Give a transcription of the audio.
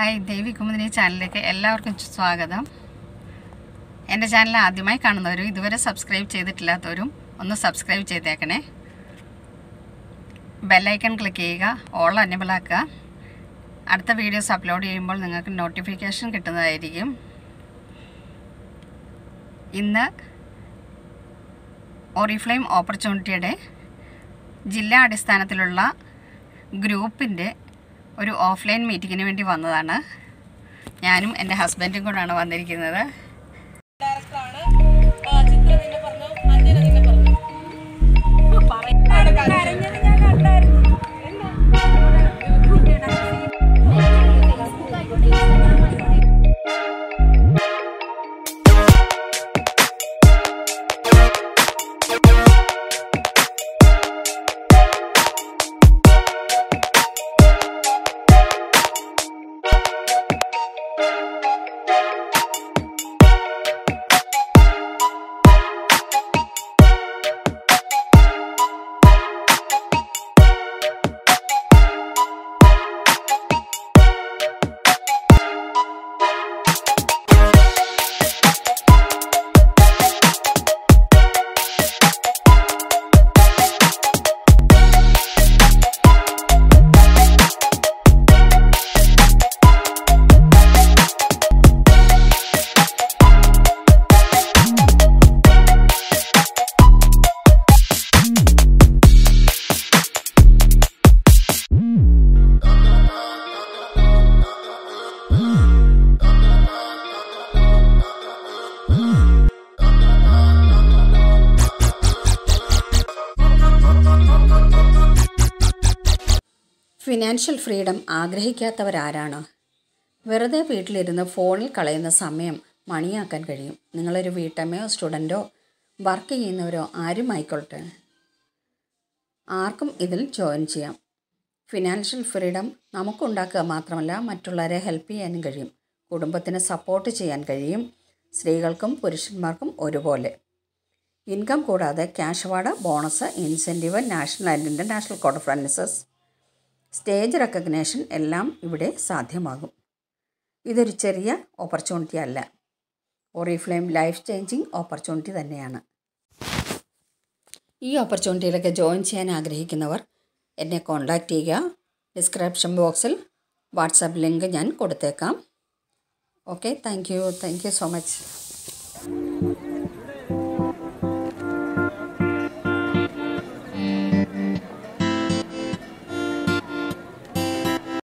hi ദേവി കുമുദിനി ചാനലിലേക്ക് എല്ലാവർക്കും സ്വാഗതം എൻ്റെ ചാനൽ ആദ്യമായി കാണുന്നവരും ഇതുവരെ സബ്സ്ക്രൈബ് ചെയ്തിട്ടില്ലാത്തവരും ഒന്ന് സബ്സ്ക്രൈബ് ചെയ്തേക്കണേ ബെല്ലൈക്കൺ ക്ലിക്ക് ചെയ്യുക ഓൾ അനബിൾ ആക്കുക അടുത്ത വീഡിയോസ് അപ്ലോഡ് ചെയ്യുമ്പോൾ നിങ്ങൾക്ക് നോട്ടിഫിക്കേഷൻ കിട്ടുന്നതായിരിക്കും ഇന്ന് ഓറിഫ്ലെയിം ഓപ്പർച്യൂണിറ്റിയുടെ ജില്ലാ അടിസ്ഥാനത്തിലുള്ള ഗ്രൂപ്പിൻ്റെ ഒരു ഓഫ്ലൈൻ മീറ്റിങ്ങിന് വേണ്ടി വന്നതാണ് ഞാനും എൻ്റെ ഹസ്ബൻഡും കൂടാണ് വന്നിരിക്കുന്നത് ഡയറക്ടറാണ് ആ, ചിത്ര നിന്നെ പറഞ്ഞു അഞ്ജന നിന്നെ പറഞ്ഞു കരഞ്ഞത് ഞാൻ കണ്ടായിരുന്നു ഫിനാൻഷ്യൽ ഫ്രീഡം ആഗ്രഹിക്കാത്തവരാരാണ് വെറുതെ വീട്ടിലിരുന്ന് ഫോണിൽ കളയുന്ന സമയം മണിയാക്കാൻ കഴിയും നിങ്ങളൊരു വീട്ടമ്മയോ സ്റ്റുഡൻറ്റോ വർക്ക് ചെയ്യുന്നവരോ ആരും ആയിക്കൊള്ളട്ടെ ആർക്കും ഇതിൽ ജോയിൻ ചെയ്യാം ഫിനാൻഷ്യൽ ഫ്രീഡം നമുക്കുണ്ടാക്കുക മാത്രമല്ല മറ്റുള്ളവരെ ഹെൽപ്പ് ചെയ്യാനും കഴിയും കുടുംബത്തിന് സപ്പോർട്ട് ചെയ്യാൻ കഴിയും സ്ത്രീകൾക്കും പുരുഷന്മാർക്കും ഒരുപോലെ ഇൻകം കൂടാതെ cash award bonus incentive national and international conferences stage recognition എല്ലാം ഇവിടെ സാധ്യമാകും ഇതൊരു ചെറിയ ഓപ്പർച്യൂണിറ്റി അല്ല ഓറിഫ്ലെയിം ലൈഫ് ചേഞ്ചിങ് ഓപ്പർച്യൂണിറ്റി തന്നെയാണ് ഈ ഓപ്പർച്യൂണിറ്റിയിലൊക്കെ ജോയിൻ ചെയ്യാൻ ആഗ്രഹിക്കുന്നവർ എന്നെ കോൺടാക്റ്റ് ചെയ്യുക ഡിസ്ക്രിപ്ഷൻ ബോക്സിൽ വാട്സാപ്പ് ലിങ്ക് ഞാൻ കൊടുത്തേക്കാം okay thank you thank you so much